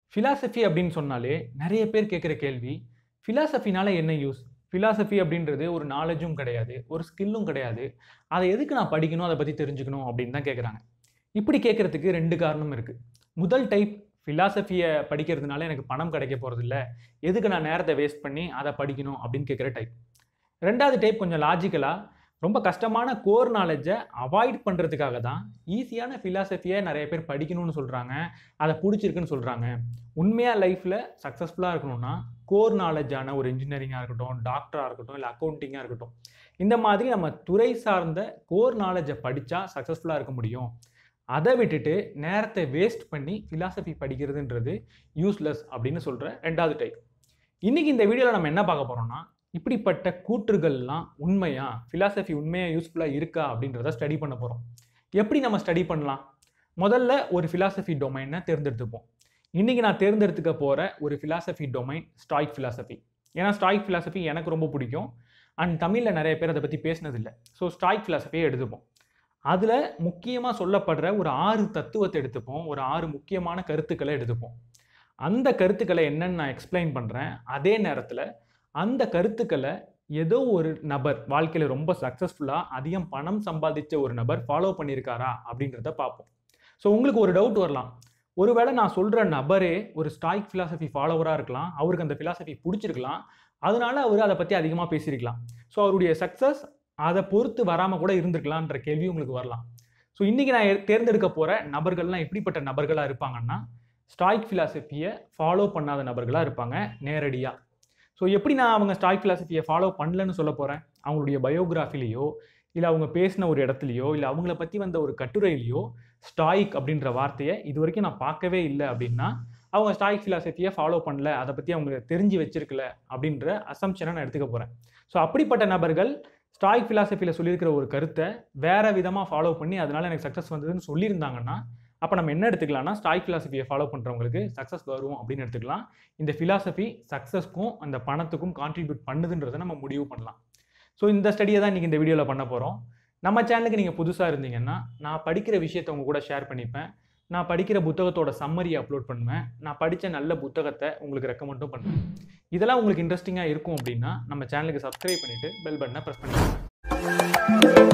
philosophy அப்படின்னு சொன்னாலே நிறைய பேர் கேட்குற கேள்வி ஃபிலாசபினால என்ன யூஸ் ஃபிலாசபி அப்படின்றது ஒரு நாலேஜும் கிடையாது ஒரு ஸ்கில்லும் கிடையாது அதை எதுக்கு நான் படிக்கணும் அதை பற்றி தெரிஞ்சுக்கணும் அப்படின்னு தான் கேட்குறாங்க இப்படி கேட்குறதுக்கு ரெண்டு காரணம் இருக்குது முதல் டைப் ஃபிலாசபியை படிக்கிறதுனால எனக்கு பணம் கிடைக்க போகிறதில்ல எதுக்கு நான் நேரத்தை வேஸ்ட் பண்ணி அதை படிக்கணும் அப்படின்னு கேட்குற டைப் ரெண்டாவது டைப் கொஞ்சம் லாஜிக்கலாக ரொம்ப கஷ்டமான கோர் நாலேஜை அவாய்ட் பண்ணுறதுக்காக தான் ஈஸியான ஃபிலாசபியை நிறைய பேர் படிக்கணும்னு சொல்கிறாங்க அதை பிடிச்சிருக்குன்னு சொல்கிறாங்க உண்மையாக லைஃப்பில் சக்ஸஸ்ஃபுல்லாக இருக்கணும்னா கோர் நாலேஜான ஒரு இன்ஜினியரிங்காக இருக்கட்டும் டாக்டராக இருக்கட்டும் இல்லை அக்கௌண்டிங்காக இருக்கட்டும் இந்த மாதிரி நம்ம துறை சார்ந்த கோர் நாலேஜை படித்தா சக்ஸஸ்ஃபுல்லாக இருக்க முடியும் அதை விட்டுட்டு நேரத்தை வேஸ்ட் பண்ணி ஃபிலாசபி படிக்கிறதுன்றது யூஸ்லெஸ் அப்படின்னு சொல்கிற ரெண்டாவது டைப் இன்றைக்கி இந்த வீடியோவில் நம்ம என்ன பார்க்க போகிறோம்னா இப்படிப்பட்ட கூற்றுகள்லாம் உண்மையா ஃபிலாசபி உண்மையாக யூஸ்ஃபுல்லாக இருக்கா அப்படின்றத ஸ்டடி பண்ண போகிறோம் எப்படி நம்ம ஸ்டடி பண்ணலாம் முதல்ல ஒரு ஃபிலாசபி டொமைனை தேர்ந்தெடுத்துப்போம் இன்றைக்கி நான் தேர்ந்தெடுத்துக்க போகிற ஒரு ஃபிலாசபி டொமைன் ஸ்டாய்க் ஃபிலாசபி ஏன்னா ஸ்டாய்க் ஃபிலாசபி எனக்கு ரொம்ப பிடிக்கும் அண்ட் தமிழில் நிறைய பேர் அதை பற்றி பேசினதில்லை ஸோ ஸ்டாய்க் ஃபிலாசபியை எடுத்துப்போம் அதில் முக்கியமாக சொல்லப்படுற ஒரு ஆறு தத்துவத்தை எடுத்துப்போம் ஒரு ஆறு முக்கியமான கருத்துக்களை எடுத்துப்போம் அந்த கருத்துக்களை என்னன்னு நான் எக்ஸ்பிளைன் பண்ணுறேன் அதே நேரத்தில் அந்த கருத்துக்களை ஏதோ ஒரு நபர் வாழ்க்கையில் ரொம்ப சக்ஸஸ்ஃபுல்லாக அதிகம் பணம் சம்பாதிச்ச ஒரு நபர் ஃபாலோ பண்ணியிருக்காரா அப்படின்றத பார்ப்போம் ஸோ உங்களுக்கு ஒரு டவுட் வரலாம் ஒருவேளை நான் சொல்கிற நபரே ஒரு ஸ்டாய்க் ஃபிலாசபி ஃபாலோவராக இருக்கலாம் அவருக்கு அந்த ஃபிலாசபி பிடிச்சிருக்கலாம் அதனால அவர் அதை பற்றி அதிகமாக பேசியிருக்கலாம் ஸோ அவருடைய சக்ஸஸ் அதை பொறுத்து வராமல் கூட இருந்திருக்கலான்ற கேள்வி உங்களுக்கு வரலாம் ஸோ இன்றைக்கி நான் எ- தேர்ந்தெடுக்க போகிற நபர்கள்லாம் எப்படிப்பட்ட நபர்களாக இருப்பாங்கன்னா ஸ்டாய்க் ஃபிலாசபியை ஃபாலோ பண்ணாத நபர்களாக இருப்பாங்க நேரடியாக ஸோ எப்படி நான் அவங்க ஸ்டாய்க் ஃபிலாசபியை ஃபாலோ பண்ணலன்னு சொல்ல போகிறேன் அவங்களுடைய பயோகிராஃபிலேயோ இல்லை அவங்க பேசின ஒரு இடத்துலையோ இல்லை அவங்கள பற்றி வந்த ஒரு கட்டுரையிலையோ ஸ்டாய்க் அப்படின்ற வார்த்தையை இது வரைக்கும் நான் பார்க்கவே இல்லை அப்படின்னா அவங்க ஸ்டாய்க் ஃபிலாசபியை ஃபாலோ பண்ணல அதை பற்றி அவங்க தெரிஞ்சு வச்சிருக்கல அப்படின்ற அசம்ஷனை நான் எடுத்துக்க போகிறேன் ஸோ அப்படிப்பட்ட நபர்கள் ஸ்டாய்க் ஃபிலாசபியில் சொல்லியிருக்கிற ஒரு கருத்தை வேற விதமாக ஃபாலோ பண்ணி அதனால எனக்கு சக்ஸஸ் வந்ததுன்னு சொல்லியிருந்தாங்கன்னா அப்போ நம்ம என்ன எடுத்துக்கலாம்னா ஸ்டாய்க் ஃபிலாசபியை ஃபாலோ பண்ணுறவங்களுக்கு சக்ஸஸ் வரும் அப்படின்னு எடுத்துக்கலாம் இந்த ஃபிலாசபி சக்ஸஸ்க்கும் அந்த பணத்துக்கும் கான்ட்ரிபியூட் பண்ணுதுன்றதை நம்ம முடிவு பண்ணலாம் ஸோ இந்த ஸ்டடியை தான் இன்றைக்கி இந்த வீடியோவில் பண்ண போகிறோம் நம்ம சேனலுக்கு நீங்கள் புதுசாக இருந்தீங்கன்னா நான் படிக்கிற விஷயத்தை உங்க கூட ஷேர் பண்ணிப்பேன் நான் படிக்கிற புத்தகத்தோட சம்மரியை அப்லோட் பண்ணுவேன் நான் படித்த நல்ல புத்தகத்தை உங்களுக்கு ரெக்கமெண்டும் பண்ணுவேன் இதெல்லாம் உங்களுக்கு இன்ட்ரெஸ்டிங்காக இருக்கும் அப்படின்னா நம்ம சேனலுக்கு சப்ஸ்கிரைப் பண்ணிவிட்டு பெல் பட்டனை ப்ரெஸ் பண்ணிடுங்க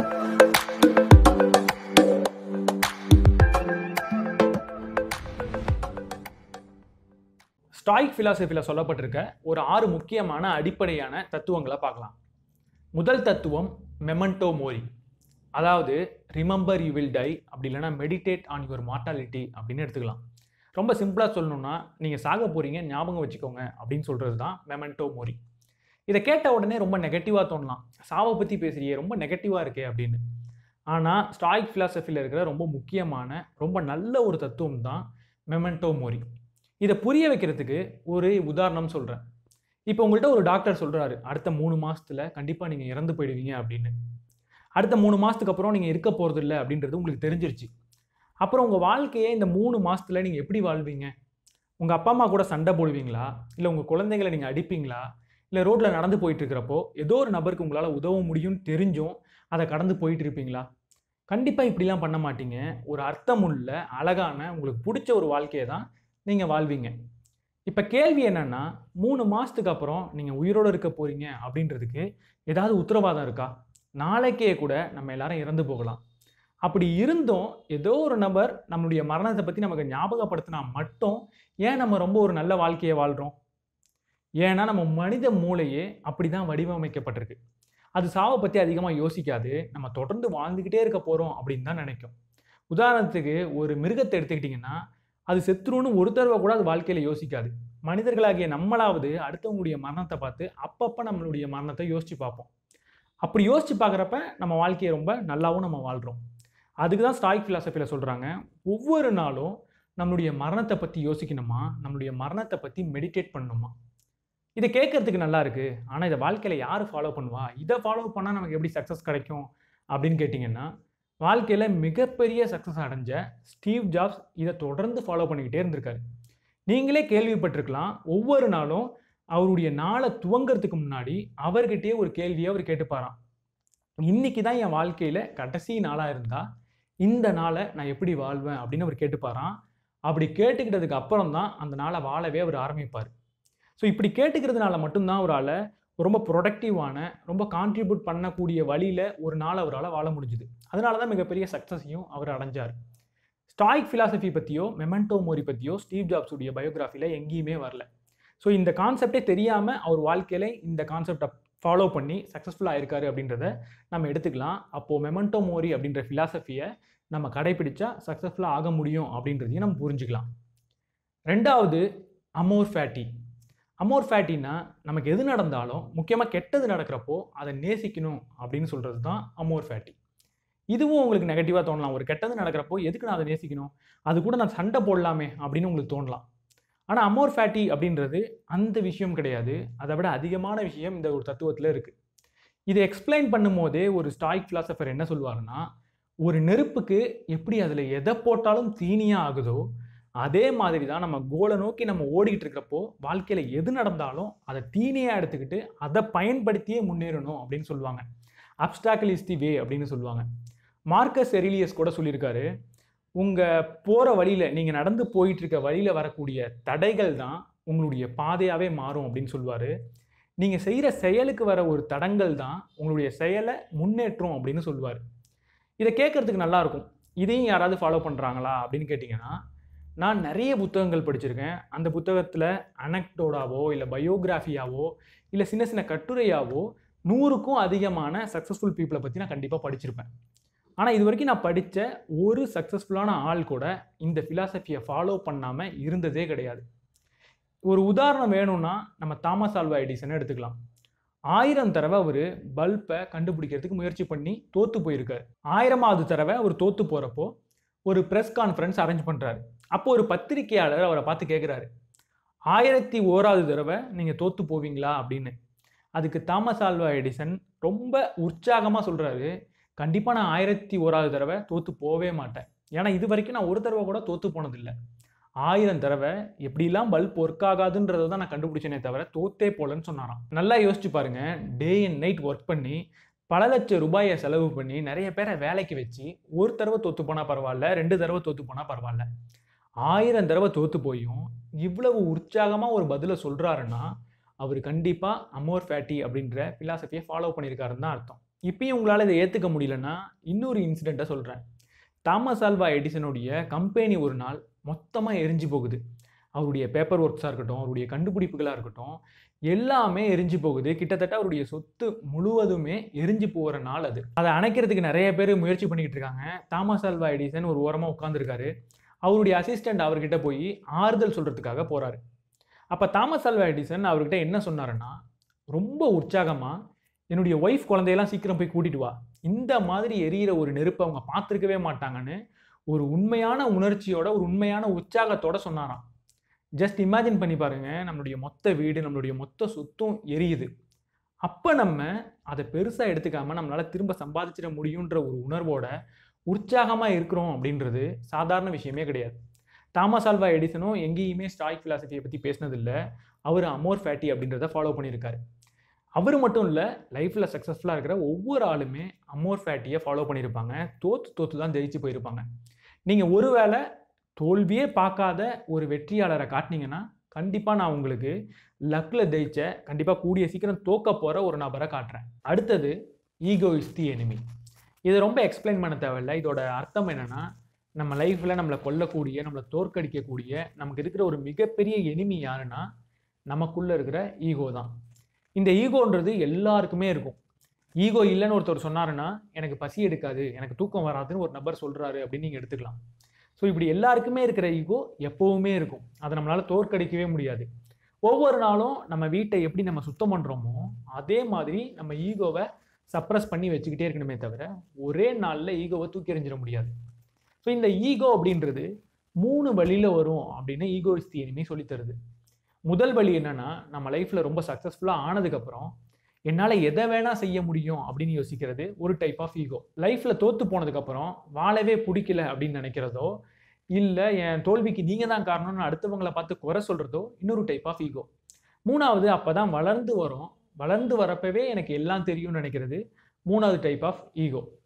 ஸ்டாய்க் ஃபிலாசபியில் சொல்லப்பட்டிருக்க ஒரு ஆறு முக்கியமான அடிப்படையான தத்துவங்களை பார்க்கலாம் முதல் தத்துவம் மெமண்டோ மோரி அதாவது ரிமெம்பர் யூ வில் டை அப்படி இல்லைன்னா மெடிடேட் ஆன் யுவர் மார்டாலிட்டி அப்படின்னு எடுத்துக்கலாம் ரொம்ப சிம்பிளாக சொல்லணும்னா நீங்கள் சாக போகிறீங்க ஞாபகம் வச்சுக்கோங்க அப்படின்னு சொல்கிறது தான் மெமண்டோ மோரி இதை கேட்ட உடனே ரொம்ப நெகட்டிவாக தோணலாம் சாவை பற்றி பேசுறியே ரொம்ப நெகட்டிவாக இருக்கே அப்படின்னு ஆனால் ஸ்டாய்க் ஃபிலாசபியில் இருக்கிற ரொம்ப முக்கியமான ரொம்ப நல்ல ஒரு தத்துவம் தான் மெமண்டோ மோரி இதை புரிய வைக்கிறதுக்கு ஒரு உதாரணம் சொல்கிறேன் இப்போ உங்கள்கிட்ட ஒரு டாக்டர் சொல்கிறாரு அடுத்த மூணு மாசத்துல கண்டிப்பாக நீங்கள் இறந்து போயிடுவீங்க அப்படின்னு அடுத்த மூணு மாதத்துக்கு அப்புறம் நீங்கள் இருக்க போகிறது இல்லை அப்படின்றது உங்களுக்கு தெரிஞ்சிருச்சு அப்புறம் உங்கள் வாழ்க்கையை இந்த மூணு மாசத்துல நீங்கள் எப்படி வாழ்வீங்க உங்கள் அப்பா அம்மா கூட சண்டை போடுவீங்களா இல்லை உங்கள் குழந்தைங்களை நீங்கள் அடிப்பீங்களா இல்லை ரோட்டில் நடந்து போயிட்டு இருக்கிறப்போ ஏதோ ஒரு நபருக்கு உங்களால் உதவ முடியும்னு தெரிஞ்சும் அதை கடந்து போயிட்டு இருப்பீங்களா கண்டிப்பாக இப்படிலாம் பண்ண மாட்டீங்க ஒரு அர்த்தமுள்ள அழகான உங்களுக்கு பிடிச்ச ஒரு வாழ்க்கையை தான் நீங்கள் வாழ்வீங்க இப்போ கேள்வி என்னன்னா மூணு மாதத்துக்கு அப்புறம் நீங்கள் உயிரோடு இருக்க போகிறீங்க அப்படின்றதுக்கு ஏதாவது உத்தரவாதம் இருக்கா நாளைக்கே கூட நம்ம எல்லாரும் இறந்து போகலாம் அப்படி இருந்தும் ஏதோ ஒரு நபர் நம்மளுடைய மரணத்தை பற்றி நமக்கு ஞாபகப்படுத்தினா மட்டும் ஏன் நம்ம ரொம்ப ஒரு நல்ல வாழ்க்கையை வாழ்கிறோம் ஏன்னா நம்ம மனித மூளையே அப்படி தான் வடிவமைக்கப்பட்டிருக்கு அது சாவை பற்றி அதிகமாக யோசிக்காது நம்ம தொடர்ந்து வாழ்ந்துக்கிட்டே இருக்க போகிறோம் அப்படின்னு தான் நினைக்கும் உதாரணத்துக்கு ஒரு மிருகத்தை எடுத்துக்கிட்டிங்கன்னா அது செத்துருன்னு ஒரு தடவை கூட அது வாழ்க்கையில் யோசிக்காது மனிதர்களாகிய நம்மளாவது அடுத்தவங்களுடைய மரணத்தை பார்த்து அப்பப்போ நம்மளுடைய மரணத்தை யோசித்து பார்ப்போம் அப்படி யோசித்து பார்க்குறப்ப நம்ம வாழ்க்கையை ரொம்ப நல்லாவும் நம்ம வாழ்கிறோம் அதுக்கு தான் ஸ்டாய்க் ஃபிலாசபியில் சொல்கிறாங்க ஒவ்வொரு நாளும் நம்மளுடைய மரணத்தை பற்றி யோசிக்கணுமா நம்மளுடைய மரணத்தை பற்றி மெடிடேட் பண்ணணுமா இதை கேட்கறதுக்கு நல்லா இருக்குது ஆனால் இதை வாழ்க்கையில் யார் ஃபாலோ பண்ணுவா இதை ஃபாலோ பண்ணால் நமக்கு எப்படி சக்ஸஸ் கிடைக்கும் அப்படின்னு கேட்டிங்கன்னா வாழ்க்கையில் மிகப்பெரிய சக்ஸஸ் அடைஞ்ச ஸ்டீவ் ஜாப்ஸ் இதை தொடர்ந்து ஃபாலோ பண்ணிக்கிட்டே இருந்திருக்காரு நீங்களே கேள்விப்பட்டிருக்கலாம் ஒவ்வொரு நாளும் அவருடைய நாளை துவங்கறதுக்கு முன்னாடி அவர்கிட்டயே ஒரு கேள்வியை அவர் கேட்டுப்பாராம் இன்னைக்கு தான் என் வாழ்க்கையில் கடைசி நாளாக இருந்தால் இந்த நாளை நான் எப்படி வாழ்வேன் அப்படின்னு அவர் கேட்டுப்பாராம் அப்படி கேட்டுக்கிட்டதுக்கு அப்புறம் தான் அந்த நாளை வாழவே அவர் ஆரம்பிப்பார் ஸோ இப்படி கேட்டுக்கிறதுனால மட்டும்தான் அவரால் ரொம்ப ப்ரொடக்டிவான ரொம்ப கான்ட்ரிபியூட் பண்ணக்கூடிய வழியில் ஒரு நாள் அவரால் வாழ முடிஞ்சுது அதனால தான் மிகப்பெரிய சக்ஸஸையும் அவர் அடைஞ்சார் ஸ்டாயிக் ஃபிலாசபி பற்றியோ மெமெண்டோ மோரி பற்றியோ ஸ்டீவ் ஜாப்ஸுடைய பயோகிராஃபியில் எங்கேயுமே வரல ஸோ இந்த கான்செப்டே தெரியாமல் அவர் வாழ்க்கையில் இந்த கான்செப்டை ஃபாலோ பண்ணி சக்ஸஸ்ஃபுல்லாக இருக்காரு அப்படின்றத நம்ம எடுத்துக்கலாம் அப்போது மெமெண்டோ மோரி அப்படின்ற ஃபிலாசபியை நம்ம கடைபிடிச்சா சக்ஸஸ்ஃபுல்லாக ஆக முடியும் அப்படின்றதையும் நம்ம புரிஞ்சுக்கலாம் ரெண்டாவது அமோர் ஃபேட்டி அமோர் ஃபேட்டினா நமக்கு எது நடந்தாலும் முக்கியமாக கெட்டது நடக்கிறப்போ அதை நேசிக்கணும் அப்படின்னு சொல்கிறது தான் அமோர் ஃபேட்டி இதுவும் உங்களுக்கு நெகட்டிவாக தோணலாம் ஒரு கெட்டது நடக்கிறப்போ எதுக்கு நான் அதை நேசிக்கணும் அது கூட நான் சண்டை போடலாமே அப்படின்னு உங்களுக்கு தோணலாம் ஆனால் அமோர் ஃபேட்டி அப்படின்றது அந்த விஷயம் கிடையாது அதை விட அதிகமான விஷயம் இந்த ஒரு தத்துவத்தில் இருக்குது இதை எக்ஸ்பிளைன் பண்ணும்போதே ஒரு ஸ்டாய்க் ஃபிலாசபர் என்ன சொல்லுவாருன்னா ஒரு நெருப்புக்கு எப்படி அதில் எதை போட்டாலும் தீனியாக ஆகுதோ அதே மாதிரி தான் நம்ம கோலை நோக்கி நம்ம ஓடிக்கிட்டு இருக்கிறப்போ வாழ்க்கையில் எது நடந்தாலும் அதை தீனியாக எடுத்துக்கிட்டு அதை பயன்படுத்தியே முன்னேறணும் அப்படின்னு சொல்லுவாங்க அப்டாக்கிள் இஸ் தி வே அப்படின்னு சொல்லுவாங்க மார்க்கஸ் எரிலியஸ் கூட சொல்லியிருக்காரு உங்கள் போகிற வழியில் நீங்கள் நடந்து போயிட்டு இருக்க வழியில் வரக்கூடிய தடைகள் தான் உங்களுடைய பாதையாகவே மாறும் அப்படின்னு சொல்லுவார் நீங்கள் செய்கிற செயலுக்கு வர ஒரு தடங்கள் தான் உங்களுடைய செயலை முன்னேற்றும் அப்படின்னு சொல்லுவார் இதை கேட்குறதுக்கு நல்லாயிருக்கும் இதையும் யாராவது ஃபாலோ பண்ணுறாங்களா அப்படின்னு கேட்டிங்கன்னா நான் நிறைய புத்தகங்கள் படிச்சிருக்கேன் அந்த புத்தகத்தில் அனக்டோடாவோ இல்லை பயோகிராஃபியாவோ இல்லை சின்ன சின்ன கட்டுரையாவோ நூறுக்கும் அதிகமான சக்ஸஸ்ஃபுல் பீப்புளை பற்றி நான் கண்டிப்பாக படிச்சிருப்பேன் ஆனால் இது வரைக்கும் நான் படித்த ஒரு சக்ஸஸ்ஃபுல்லான ஆள் கூட இந்த ஃபிலாசபியை ஃபாலோ பண்ணாமல் இருந்ததே கிடையாது ஒரு உதாரணம் வேணும்னா நம்ம தாமஸ் ஆல்வா எடிசனை எடுத்துக்கலாம் ஆயிரம் தடவை அவர் பல்பை கண்டுபிடிக்கிறதுக்கு முயற்சி பண்ணி தோற்று போயிருக்காரு ஆயிரமாவது தடவை அவர் தோற்று போகிறப்போ ஒரு ப்ரெஸ் கான்ஃபரன்ஸ் அரேஞ்ச் பண்ணுறாரு அப்போ ஒரு பத்திரிகையாளர் அவரை பார்த்து கேட்குறாரு ஆயிரத்தி ஓராவது தடவை நீங்கள் தோற்று போவீங்களா அப்படின்னு அதுக்கு தாமஸ் ஆல்வா எடிசன் ரொம்ப உற்சாகமாக சொல்கிறாரு கண்டிப்பாக நான் ஆயிரத்தி ஓராவது தடவை தோற்று போவே மாட்டேன் ஏன்னா இது வரைக்கும் நான் ஒரு தடவை கூட தோற்று போனதில்லை ஆயிரம் தடவை எப்படிலாம் பல்ப் ஒர்க் ஆகாதுன்றதை தான் நான் கண்டுபிடிச்சேனே தவிர தோத்தே போலன்னு சொன்னாராம் நல்லா யோசிச்சு பாருங்க டே அண்ட் நைட் ஒர்க் பண்ணி பல லட்சம் ரூபாயை செலவு பண்ணி நிறைய பேரை வேலைக்கு வச்சு ஒரு தடவை தோற்று போனால் பரவாயில்ல ரெண்டு தடவை தோற்று போனால் பரவாயில்ல ஆயிரம் தடவை தோற்று போயும் இவ்வளவு உற்சாகமாக ஒரு பதிலை சொல்கிறாருன்னா அவர் கண்டிப்பாக அமோர் ஃபேட்டி அப்படின்ற ஃபிலாசபியை ஃபாலோ பண்ணியிருக்காருன்னு தான் அர்த்தம் இப்பயும் உங்களால் இதை ஏற்றுக்க முடியலன்னா இன்னொரு இன்சிடெண்ட்டை சொல்கிறேன் தாமஸ் ஆல்வா எடிசனுடைய கம்பெனி ஒரு நாள் மொத்தமாக எரிஞ்சு போகுது அவருடைய பேப்பர் ஒர்க்ஸாக இருக்கட்டும் அவருடைய கண்டுபிடிப்புகளாக இருக்கட்டும் எல்லாமே எரிஞ்சு போகுது கிட்டத்தட்ட அவருடைய சொத்து முழுவதுமே எரிஞ்சு போகிற நாள் அது அதை அணைக்கிறதுக்கு நிறைய பேர் முயற்சி பண்ணிக்கிட்டு இருக்காங்க தாமஸ் ஆல்வா எடிசன் ஒரு ஓரமாக உட்காந்துருக்காரு அவருடைய அசிஸ்டண்ட் அவர்கிட்ட போய் ஆறுதல் சொல்கிறதுக்காக போகிறாரு அப்போ தாமஸ் ஆல்வா எடிசன் அவர்கிட்ட என்ன சொன்னாருன்னா ரொம்ப உற்சாகமாக என்னுடைய ஒய்ஃப் குழந்தையெல்லாம் சீக்கிரம் போய் கூட்டிட்டு வா இந்த மாதிரி எரியிற ஒரு நெருப்பை அவங்க பார்த்துருக்கவே மாட்டாங்கன்னு ஒரு உண்மையான உணர்ச்சியோட ஒரு உண்மையான உற்சாகத்தோட சொன்னாராம் ஜஸ்ட் இமேஜின் பண்ணி பாருங்க நம்மளுடைய மொத்த வீடு நம்மளுடைய மொத்த சொத்தும் எரியுது அப்போ நம்ம அதை பெருசாக எடுத்துக்காம நம்மளால் திரும்ப சம்பாதிச்சிட முடியுன்ற ஒரு உணர்வோட உற்சாகமாக இருக்கிறோம் அப்படின்றது சாதாரண விஷயமே கிடையாது தாமஸ் ஆல்வா எடிசனும் எங்கேயுமே ஸ்டாய்க் ஃபிலாசபியை பற்றி பேசினதில்லை அவர் அமோர் ஃபேட்டி அப்படின்றத ஃபாலோ பண்ணியிருக்காரு அவர் மட்டும் இல்லை லைஃப்பில் சக்ஸஸ்ஃபுல்லாக இருக்கிற ஒவ்வொரு ஆளுமே அமோர் ஃபேட்டியை ஃபாலோ பண்ணியிருப்பாங்க தோத்து தோத்து தான் ஜெயிச்சு போயிருப்பாங்க நீங்கள் ஒருவேளை தோல்வியே பார்க்காத ஒரு வெற்றியாளரை காட்டினீங்கன்னா கண்டிப்பாக நான் உங்களுக்கு லக்கில் ஜெயிச்ச கண்டிப்பாக கூடிய சீக்கிரம் தோக்க போகிற ஒரு நபரை காட்டுறேன் அடுத்தது ஈகோ இஸ் தி எனிமி இதை ரொம்ப எக்ஸ்பிளைன் பண்ண தேவையில்லை இதோட அர்த்தம் என்னென்னா நம்ம லைஃப்பில் நம்மளை கொல்லக்கூடிய நம்மளை தோற்கடிக்கக்கூடிய நமக்கு இருக்கிற ஒரு மிகப்பெரிய எனிமி யாருன்னா நமக்குள்ளே இருக்கிற ஈகோ தான் இந்த ஈகோன்றது எல்லாருக்குமே இருக்கும் ஈகோ இல்லைன்னு ஒருத்தர் சொன்னாருன்னா எனக்கு பசி எடுக்காது எனக்கு தூக்கம் வராதுன்னு ஒரு நபர் சொல்கிறாரு அப்படின்னு நீங்கள் எடுத்துக்கலாம் ஸோ இப்படி எல்லாருக்குமே இருக்கிற ஈகோ எப்போவுமே இருக்கும் அதை நம்மளால் தோற்கடிக்கவே முடியாது ஒவ்வொரு நாளும் நம்ம வீட்டை எப்படி நம்ம சுத்தம் பண்ணுறோமோ அதே மாதிரி நம்ம ஈகோவை சப்ரஸ் பண்ணி வச்சுக்கிட்டே இருக்கணுமே தவிர ஒரே நாளில் ஈகோவை தூக்கி எறிஞ்சிட முடியாது ஸோ இந்த ஈகோ அப்படின்றது மூணு வழியில் வரும் அப்படின்னு ஈகோ இஸ் தி எனிமி சொல்லித் தருது முதல் வழி என்னன்னா நம்ம லைஃப்பில் ரொம்ப சக்ஸஸ்ஃபுல்லாக ஆனதுக்கப்புறம் என்னால் எதை வேணால் செய்ய முடியும் அப்படின்னு யோசிக்கிறது ஒரு டைப் ஆஃப் ஈகோ லைஃப்பில் தோற்று போனதுக்கப்புறம் வாழவே பிடிக்கல அப்படின்னு நினைக்கிறதோ இல்லை என் தோல்விக்கு நீங்கள் தான் காரணம்னு அடுத்தவங்களை பார்த்து குறை சொல்கிறதோ இன்னொரு டைப் ஆஃப் ஈகோ மூணாவது அப்போ தான் வளர்ந்து வரும் வளர்ந்து வரப்பவே எனக்கு எல்லாம் தெரியும்னு நினைக்கிறது மூணாவது டைப் ஆஃப் ஈகோ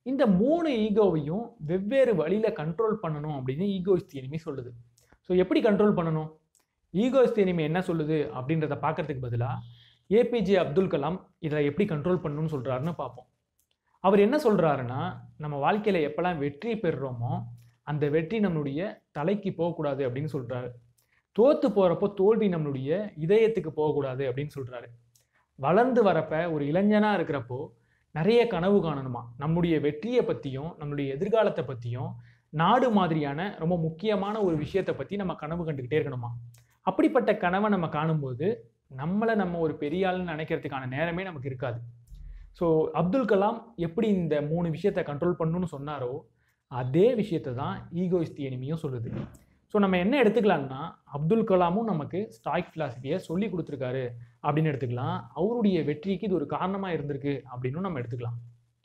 இந்த மூணு ஈகோவையும் வெவ்வேறு வழியில் கண்ட்ரோல் பண்ணணும் அப்படின்னு ஈகோயிஸ்ட் எனிமி சொல்லுது ஸோ எப்படி கண்ட்ரோல் பண்ணணும் ஈகோயிஸ்ட் எனிமி என்ன சொல்லுது அப்படின்றத பார்க்கறதுக்கு பதிலாக ஏபிஜே அப்துல் கலாம் இதை எப்படி கண்ட்ரோல் பண்ணணும்னு சொல்கிறாருன்னு பார்ப்போம் அவர் என்ன சொல்கிறாருன்னா நம்ம வாழ்க்கையில் எப்போல்லாம் வெற்றி பெறுறோமோ அந்த வெற்றி நம்மளுடைய தலைக்கு போகக்கூடாது அப்படின்னு சொல்கிறாரு தோத்து போகிறப்போ தோல்வி நம்மளுடைய இதயத்துக்கு போகக்கூடாது அப்படின்னு சொல்கிறாரு வளர்ந்து வரப்ப ஒரு இளைஞனாக இருக்கிறப்போ நிறைய கனவு காணணுமா நம்முடைய வெற்றியை பற்றியும் நம்மளுடைய எதிர்காலத்தை பற்றியும் நாடு மாதிரியான ரொம்ப முக்கியமான ஒரு விஷயத்தை பற்றி நம்ம கனவு கண்டுக்கிட்டே இருக்கணுமா அப்படிப்பட்ட கனவை நம்ம காணும்போது நம்மளை நம்ம ஒரு பெரிய ஆள்னு நினைக்கிறதுக்கான நேரமே நமக்கு இருக்காது ஸோ அப்துல் கலாம் எப்படி இந்த மூணு விஷயத்தை கண்ட்ரோல் பண்ணணும்னு சொன்னாரோ அதே விஷயத்தை தான் ஈகோயிஸ்ட் எனிமியும் சொல்லுது ஸோ நம்ம என்ன எடுத்துக்கலாம்னா அப்துல் கலாமும் நமக்கு ஸ்டாய்க் ஃபிலாசபியை சொல்லி கொடுத்துருக்காரு அப்படின்னு எடுத்துக்கலாம் அவருடைய வெற்றிக்கு இது ஒரு காரணமாக இருந்திருக்கு அப்படின்னு நம்ம எடுத்துக்கலாம்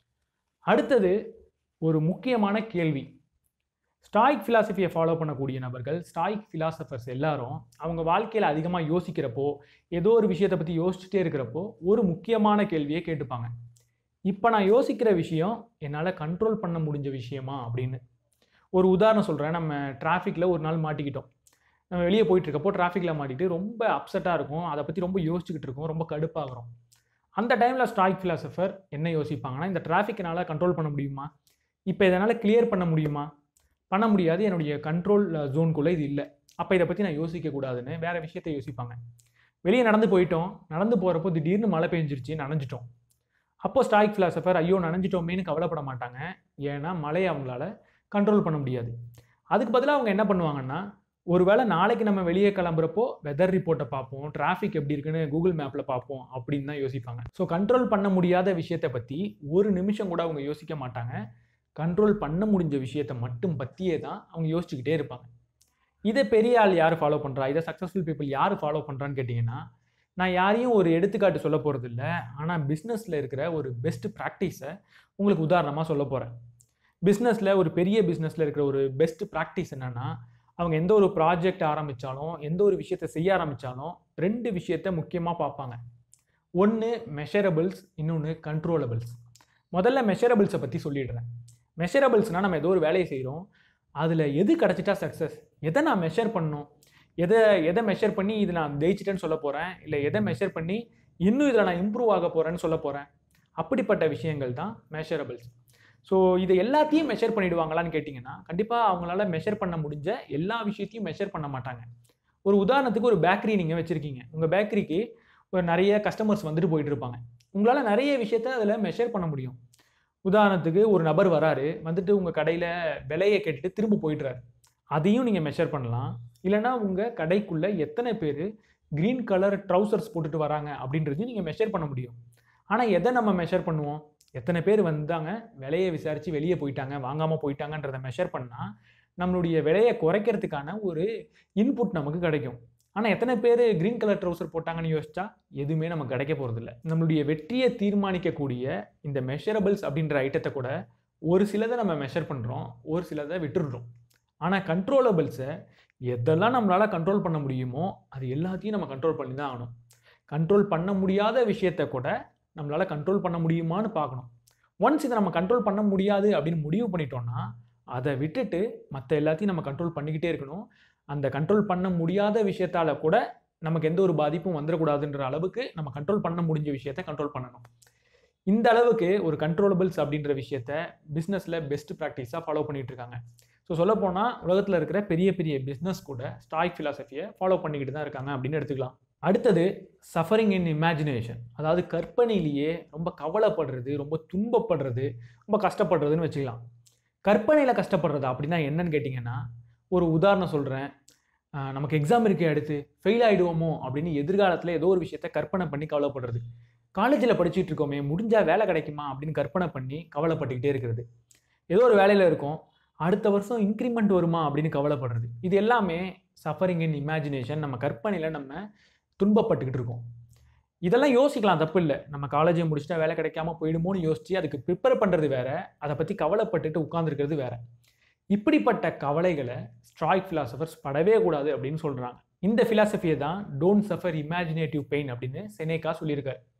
அடுத்தது ஒரு முக்கியமான கேள்வி ஸ்டாய்க் ஃபிலாசபியை ஃபாலோ பண்ணக்கூடிய நபர்கள் ஸ்டாய்க் ஃபிலாசபர்ஸ் எல்லாரும் அவங்க வாழ்க்கையில் அதிகமாக யோசிக்கிறப்போ ஏதோ ஒரு விஷயத்தை பற்றி யோசிச்சுட்டே இருக்கிறப்போ ஒரு முக்கியமான கேள்வியை கேட்டுப்பாங்க இப்போ நான் யோசிக்கிற விஷயம் என்னால் கண்ட்ரோல் பண்ண முடிஞ்ச விஷயமா அப்படின்னு ஒரு உதாரணம் சொல்கிறேன் நம்ம டிராஃபிக்கில் ஒரு நாள் மாட்டிக்கிட்டோம் நம்ம வெளியே போயிட்டு இருக்கப்போ டிராஃபிக்கில் மாட்டிட்டு ரொம்ப அப்செட்டாக இருக்கும் அதை பற்றி ரொம்ப யோசிச்சுக்கிட்டு இருக்கோம் ரொம்ப கடுப்பாகிறோம் அந்த டைமில் ஸ்டாய்க் ஃபிலாசபர் என்ன யோசிப்பாங்கன்னா இந்த டிராஃபிக்கினால் கண்ட்ரோல் பண்ண முடியுமா இப்போ இதனால் கிளியர் பண்ண முடியுமா பண்ண முடியாது என்னுடைய கண்ட்ரோல் ஜோனுக்குள்ளே இது இல்லை அப்போ இதை பற்றி நான் யோசிக்கக்கூடாதுன்னு வேறு விஷயத்தை யோசிப்பாங்க வெளியே நடந்து போயிட்டோம் நடந்து போகிறப்போ திடீர்னு மழை பெஞ்சிருச்சு நனைஞ்சிட்டோம் அப்போ ஸ்டாய்க் ஃபிலாசபர் ஐயோ நனைஞ்சிட்டோமேனு கவலைப்பட மாட்டாங்க ஏன்னா மழையை அவங்களால கண்ட்ரோல் பண்ண முடியாது அதுக்கு பதிலாக அவங்க என்ன பண்ணுவாங்கன்னா ஒருவேளை நாளைக்கு நம்ம வெளியே கிளம்புறப்போ வெதர் ரிப்போர்ட்டை பார்ப்போம் டிராஃபிக் எப்படி இருக்குன்னு கூகுள் மேப்பில் பார்ப்போம் அப்படின்னு தான் யோசிப்பாங்க ஸோ கண்ட்ரோல் பண்ண முடியாத விஷயத்தை பற்றி ஒரு நிமிஷம் கூட அவங்க யோசிக்க மாட்டாங்க கண்ட்ரோல் பண்ண முடிஞ்ச விஷயத்தை மட்டும் பற்றியே தான் அவங்க யோசிச்சுக்கிட்டே இருப்பாங்க இதை பெரிய ஆள் யார் ஃபாலோ பண்ணுறா இதை சக்ஸஸ்ஃபுல் பீப்புள் யார் ஃபாலோ பண்ணுறான்னு கேட்டிங்கன்னா நான் யாரையும் ஒரு எடுத்துக்காட்டு சொல்ல போகிறது இல்லை ஆனால் பிஸ்னஸில் இருக்கிற ஒரு பெஸ்ட் ப்ராக்டிஸை உங்களுக்கு உதாரணமாக சொல்ல போகிறேன் பிஸ்னஸில் ஒரு பெரிய பிஸ்னஸில் இருக்கிற ஒரு பெஸ்ட் ப்ராக்டிஸ் என்னென்னா அவங்க எந்த ஒரு ப்ராஜெக்ட் ஆரம்பித்தாலும் எந்த ஒரு விஷயத்தை செய்ய ஆரம்பித்தாலும் ரெண்டு விஷயத்த முக்கியமாக பார்ப்பாங்க ஒன்று மெஷரபிள்ஸ் இன்னொன்று கண்ட்ரோலபிள்ஸ் முதல்ல மெஷரபிள்ஸை பற்றி சொல்லிடுறேன் மெஷரபிள்ஸ்னால் நம்ம ஏதோ ஒரு வேலையை செய்கிறோம் அதில் எது கிடச்சிட்டா சக்ஸஸ் எதை நான் மெஷர் பண்ணணும் எதை எதை மெஷர் பண்ணி இது நான் ஜெயிச்சிட்டேன்னு சொல்ல போகிறேன் இல்லை எதை மெஷர் பண்ணி இன்னும் இதில் நான் இம்ப்ரூவ் ஆக போகிறேன்னு சொல்ல போகிறேன் அப்படிப்பட்ட விஷயங்கள் தான் மெஷரபிள்ஸ் ஸோ இதை எல்லாத்தையும் மெஷர் பண்ணிடுவாங்களான்னு கேட்டிங்கன்னா கண்டிப்பாக அவங்களால மெஷர் பண்ண முடிஞ்ச எல்லா விஷயத்தையும் மெஷர் பண்ண மாட்டாங்க ஒரு உதாரணத்துக்கு ஒரு பேக்கரி நீங்கள் வச்சுருக்கீங்க உங்கள் பேக்கரிக்கு ஒரு நிறைய கஸ்டமர்ஸ் வந்துட்டு போயிட்டு இருப்பாங்க உங்களால் நிறைய விஷயத்த அதில் மெஷர் பண்ண முடியும் உதாரணத்துக்கு ஒரு நபர் வராரு வந்துட்டு உங்கள் கடையில் விலையை கேட்டுட்டு திரும்ப போயிடுறாரு அதையும் நீங்கள் மெஷர் பண்ணலாம் இல்லைனா உங்கள் கடைக்குள்ளே எத்தனை பேர் க்ரீன் கலர் ட்ரௌசர்ஸ் போட்டுட்டு வராங்க அப்படின்றதையும் நீங்கள் மெஷர் பண்ண முடியும் ஆனால் எதை நம்ம மெஷர் பண்ணுவோம் எத்தனை பேர் வந்தாங்க விலையை விசாரித்து வெளியே போயிட்டாங்க வாங்காமல் போயிட்டாங்கன்றதை மெஷர் பண்ணால் நம்மளுடைய விலையை குறைக்கிறதுக்கான ஒரு இன்புட் நமக்கு கிடைக்கும் ஆனால் எத்தனை பேர் க்ரீன் கலர் ட்ரௌசர் போட்டாங்கன்னு யோசிச்சா எதுவுமே நமக்கு கிடைக்க போகிறதில்ல நம்மளுடைய வெற்றியை தீர்மானிக்கக்கூடிய இந்த மெஷரபிள்ஸ் அப்படின்ற ஐட்டத்தை கூட ஒரு சிலதை நம்ம மெஷர் பண்ணுறோம் ஒரு சிலதை விட்டுடுறோம் ஆனால் கண்ட்ரோலபிள்ஸை எதெல்லாம் நம்மளால் கண்ட்ரோல் பண்ண முடியுமோ அது எல்லாத்தையும் நம்ம கண்ட்ரோல் பண்ணி தான் ஆகணும் கண்ட்ரோல் பண்ண முடியாத விஷயத்தை கூட நம்மளால் கண்ட்ரோல் பண்ண முடியுமான்னு பார்க்கணும் ஒன்ஸ் இதை நம்ம கண்ட்ரோல் பண்ண முடியாது அப்படின்னு முடிவு பண்ணிட்டோம்னா அதை விட்டுட்டு மற்ற எல்லாத்தையும் நம்ம கண்ட்ரோல் பண்ணிக்கிட்டே இருக்கணும் அந்த கண்ட்ரோல் பண்ண முடியாத விஷயத்தால் கூட நமக்கு எந்த ஒரு பாதிப்பும் வந்துடக்கூடாதுன்ற அளவுக்கு நம்ம கண்ட்ரோல் பண்ண முடிஞ்ச விஷயத்த கண்ட்ரோல் பண்ணணும் இந்த அளவுக்கு ஒரு கண்ட்ரோலபிள்ஸ் அப்படின்ற விஷயத்த பிஸ்னஸில் பெஸ்ட் ப்ராக்டிஸாக ஃபாலோ பண்ணிட்டு இருக்காங்க ஸோ சொல்லப்போனால் உலகத்தில் இருக்கிற பெரிய பெரிய பிஸ்னஸ் கூட ஸ்டாய்க் ஃபிலாசபியை ஃபாலோ பண்ணிக்கிட்டு தான் இருக்காங்க அப்படின்னு எடுத்துக்கலாம் அடுத்தது சஃபரிங் இன் இமேஜினேஷன் அதாவது கற்பனையிலேயே ரொம்ப கவலைப்படுறது ரொம்ப துன்பப்படுறது ரொம்ப கஷ்டப்படுறதுன்னு வச்சுக்கலாம் கற்பனையில் கஷ்டப்படுறது அப்படின்னா என்னன்னு கேட்டிங்கன்னா ஒரு உதாரணம் சொல்கிறேன் நமக்கு எக்ஸாம் இருக்கே அடுத்து ஃபெயில் ஆகிடுவோமோ அப்படின்னு எதிர்காலத்தில் ஏதோ ஒரு விஷயத்த கற்பனை பண்ணி கவலைப்படுறது காலேஜில் படிச்சுட்டு இருக்கோமே முடிஞ்சால் வேலை கிடைக்குமா அப்படின்னு கற்பனை பண்ணி கவலைப்பட்டுக்கிட்டே இருக்கிறது ஏதோ ஒரு வேலையில் இருக்கும் அடுத்த வருஷம் இன்க்ரிமெண்ட் வருமா அப்படின்னு கவலைப்படுறது இது எல்லாமே சஃபரிங் இன் இமேஜினேஷன் நம்ம கற்பனையில் நம்ம துன்பப்பட்டுக்கிட்டு இருக்கோம் இதெல்லாம் யோசிக்கலாம் தப்பு இல்லை நம்ம காலேஜை முடிச்சுட்டா வேலை கிடைக்காம போயிடுமோன்னு யோசிச்சு அதுக்கு ப்ரிப்பேர் பண்ணுறது வேற அதை பற்றி கவலைப்பட்டுட்டு உட்காந்துருக்கிறது வேற இப்படிப்பட்ட கவலைகளை ஸ்ட்ராய்க் ஃபிலாசபர்ஸ் படவே கூடாது அப்படின்னு சொல்கிறாங்க இந்த ஃபிலாசபியை தான் டோன்ட் சஃபர் இமேஜினேட்டிவ் பெயின் அப்படின்னு செனேக்கா சொல்லியிருக்காரு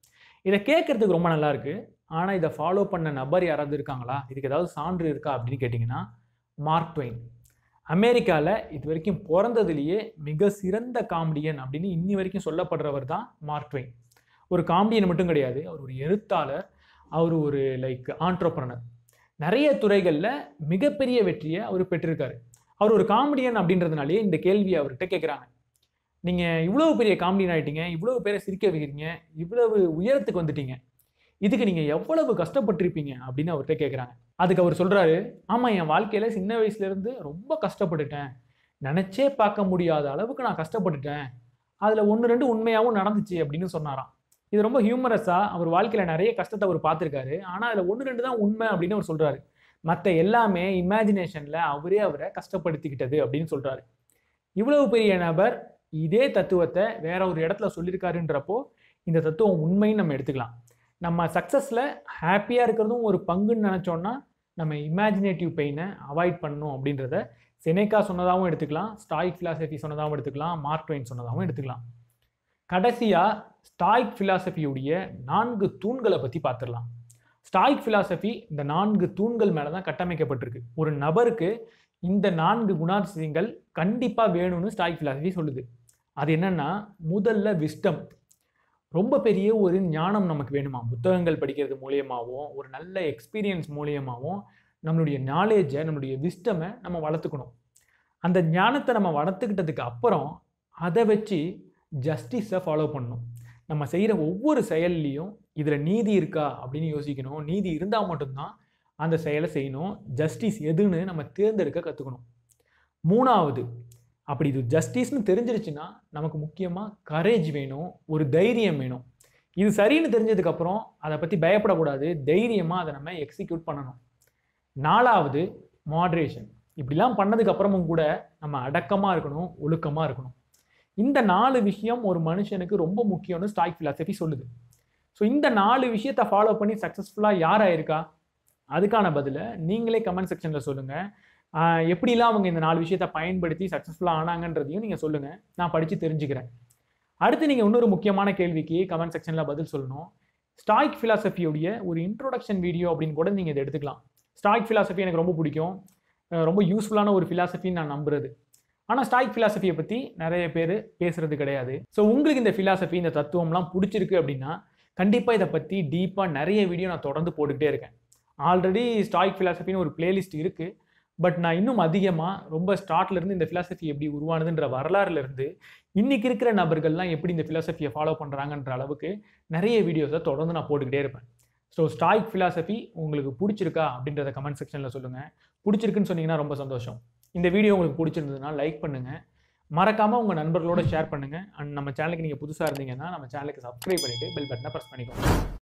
இதை கேட்கறதுக்கு ரொம்ப நல்லா இருக்கு ஆனால் இதை ஃபாலோ பண்ண நபர் யாராவது இருக்காங்களா இதுக்கு ஏதாவது சான்று இருக்கா அப்படின்னு கேட்டிங்கன்னா மார்க் ட்வைன் அமெரிக்காவில் இது வரைக்கும் பிறந்ததுலேயே மிக சிறந்த காமெடியன் அப்படின்னு இன்னி வரைக்கும் சொல்லப்படுறவர் தான் மார்க் ட்வைன் ஒரு காமெடியன் மட்டும் கிடையாது அவர் ஒரு எழுத்தாளர் அவர் ஒரு லைக் ஆண்டர்பனர் நிறைய துறைகளில் மிகப்பெரிய வெற்றியை அவர் பெற்றிருக்காரு அவர் ஒரு காமெடியன் அப்படின்றதுனாலே இந்த கேள்வியை அவர்கிட்ட கேட்குறாங்க நீங்கள் இவ்வளவு பெரிய காமெடியன் ஆகிட்டீங்க இவ்வளவு பேரை சிரிக்க வைக்கிறீங்க இவ்வளவு உயரத்துக்கு வந்துட்டீங்க இதுக்கு நீங்கள் எவ்வளவு கஷ்டப்பட்டிருப்பீங்க அப்படின்னு அவர்கிட்ட கேட்குறாங்க அதுக்கு அவர் சொல்கிறாரு ஆமாம் என் வாழ்க்கையில் சின்ன வயசுலேருந்து ரொம்ப கஷ்டப்பட்டுட்டேன் நினச்சே பார்க்க முடியாத அளவுக்கு நான் கஷ்டப்பட்டுட்டேன் அதில் ஒன்று ரெண்டு உண்மையாகவும் நடந்துச்சு அப்படின்னு சொன்னாராம் இது ரொம்ப ஹியூமரஸாக அவர் வாழ்க்கையில் நிறைய கஷ்டத்தை அவர் பார்த்துருக்காரு ஆனால் அதில் ஒன்று ரெண்டு தான் உண்மை அப்படின்னு அவர் சொல்கிறாரு மற்ற எல்லாமே இமேஜினேஷனில் அவரே அவரை கஷ்டப்படுத்திக்கிட்டது அப்படின்னு சொல்கிறாரு இவ்வளவு பெரிய நபர் இதே தத்துவத்தை வேற ஒரு இடத்துல சொல்லியிருக்காருன்றப்போ இந்த தத்துவம் உண்மைன்னு நம்ம எடுத்துக்கலாம் நம்ம சக்ஸஸில் ஹாப்பியாக இருக்கிறதும் ஒரு பங்குன்னு நினச்சோன்னா நம்ம இமேஜினேட்டிவ் பெயினை அவாய்ட் பண்ணணும் அப்படின்றத செனேக்கா சொன்னதாகவும் எடுத்துக்கலாம் ஸ்டாயிக் ஃபிலாசபி சொன்னதாகவும் எடுத்துக்கலாம் மார்க் ட்வைன் சொன்னதாகவும் எடுத்துக்கலாம் கடைசியாக ஸ்டாயிக் ஃபிலாசபியுடைய நான்கு தூண்களை பற்றி பார்த்துடலாம் ஸ்டாயிக் ஃபிலாசபி இந்த நான்கு தூண்கள் மேலே தான் கட்டமைக்கப்பட்டிருக்கு ஒரு நபருக்கு இந்த நான்கு குணாதிசயங்கள் கண்டிப்பாக வேணும்னு ஸ்டாயிக் ஃபிலாசபி சொல்லுது அது என்னன்னா முதல்ல விஸ்டம் ரொம்ப பெரிய ஒரு ஞானம் நமக்கு வேணுமா புத்தகங்கள் படிக்கிறது மூலியமாகவும் ஒரு நல்ல எக்ஸ்பீரியன்ஸ் மூலியமாகவும் நம்மளுடைய நாலேஜை நம்மளுடைய விஸ்டமை நம்ம வளர்த்துக்கணும் அந்த ஞானத்தை நம்ம வளர்த்துக்கிட்டதுக்கு அப்புறம் அதை வச்சு ஜஸ்டிஸை ஃபாலோ பண்ணணும் நம்ம செய்கிற ஒவ்வொரு செயல்லையும் இதில் நீதி இருக்கா அப்படின்னு யோசிக்கணும் நீதி இருந்தால் மட்டும்தான் அந்த செயலை செய்யணும் ஜஸ்டிஸ் எதுன்னு நம்ம தேர்ந்தெடுக்க கற்றுக்கணும் மூணாவது அப்படி இது ஜஸ்டிஸ்னு தெரிஞ்சிருச்சுன்னா நமக்கு முக்கியமாக கரேஜ் வேணும் ஒரு தைரியம் வேணும் இது சரின்னு தெரிஞ்சதுக்கப்புறம் அதை பற்றி பயப்படக்கூடாது தைரியமாக அதை நம்ம எக்ஸிக்யூட் பண்ணணும் நாலாவது மாட்ரேஷன் இப்படிலாம் பண்ணதுக்கு அப்புறமும் கூட நம்ம அடக்கமாக இருக்கணும் ஒழுக்கமாக இருக்கணும் இந்த நாலு விஷயம் ஒரு மனுஷனுக்கு ரொம்ப முக்கியம்னு ஸ்டாய்க் ஃபிலாசபி சொல்லுது ஸோ இந்த நாலு விஷயத்தை ஃபாலோ பண்ணி சக்ஸஸ்ஃபுல்லாக யார் ஆயிருக்கா அதுக்கான பதிலை நீங்களே கமெண்ட் செக்ஷனில் சொல்லுங்கள் எப்படிலாம் அவங்க இந்த நாலு விஷயத்தை பயன்படுத்தி சக்ஸஸ்ஃபுல்லாக ஆனாங்கன்றதையும் நீங்கள் சொல்லுங்கள் நான் படித்து தெரிஞ்சுக்கிறேன் அடுத்து நீங்கள் இன்னொரு முக்கியமான கேள்விக்கு கமெண்ட் செக்ஷனில் பதில் சொல்லணும் ஸ்டாய்க் ஃபிலாசபியோடைய ஒரு இன்ட்ரோடக்ஷன் வீடியோ அப்படின்னு கூட நீங்கள் இதை எடுத்துக்கலாம் ஸ்டாய்க் ஃபிலாசபி எனக்கு ரொம்ப பிடிக்கும் அஹ் ரொம்ப யூஸ்ஃபுல்லான ஒரு ஃபிலாசபின்னு நான் நம்புறது ஆனால் ஸ்டாய்க் ஃபிலாசபியை பற்றி நிறைய பேர் பேசுறது கிடையாது ஸோ உங்களுக்கு இந்த ஃபிலாசபி இந்த தத்துவம்லாம் பிடிச்சிருக்கு அப்படின்னா கண்டிப்பாக இதை பற்றி டீப்பாக நிறைய வீடியோ நான் தொடர்ந்து போட்டுக்கிட்டே இருக்கேன் ஆல்ரெடி ஸ்டாய்க் ஃபிலாசபின்னு ஒரு பிளேலிஸ்ட் இருக்குது பட் நான் இன்னும் அதிகமாக ரொம்ப ஸ்டார்ட்ல இருந்து இந்த ஃபிலாசபி எப்படி உருவானதுன்ற வரலாறுல இருந்து இன்னைக்கு இருக்கிற நபர்கள்லாம் எப்படி இந்த ஃபிலாசபியை ஃபாலோ பண்ணுறாங்கன்ற அளவுக்கு நிறைய வீடியோஸை தொடர்ந்து நான் போட்டுக்கிட்டே இருப்பேன் ஸோ ஸ்டாய்க் ஃபிலாசபி உங்களுக்கு பிடிச்சிருக்கா அப்படின்றத கமெண்ட் செக்ஷனில் சொல்லுங்கள் பிடிச்சிருக்குன்னு சொன்னீங்கன்னா ரொம்ப சந்தோஷம் இந்த வீடியோ உங்களுக்கு பிடிச்சிருந்ததுன்னா லைக் பண்ணுங்கள் மறக்காமல் உங்கள் நண்பர்களோட ஷேர் பண்ணுங்கள் அண்ட் நம்ம சேனலுக்கு நீங்கள் புதுசாக இருந்தீங்கன்னா நம்ம சேனலுக்கு சப்ஸ்கிரைப் பண்ணிவிட்டு பெல் பட்டனை ப்ரெஸ் பண்ணிக்கோங்க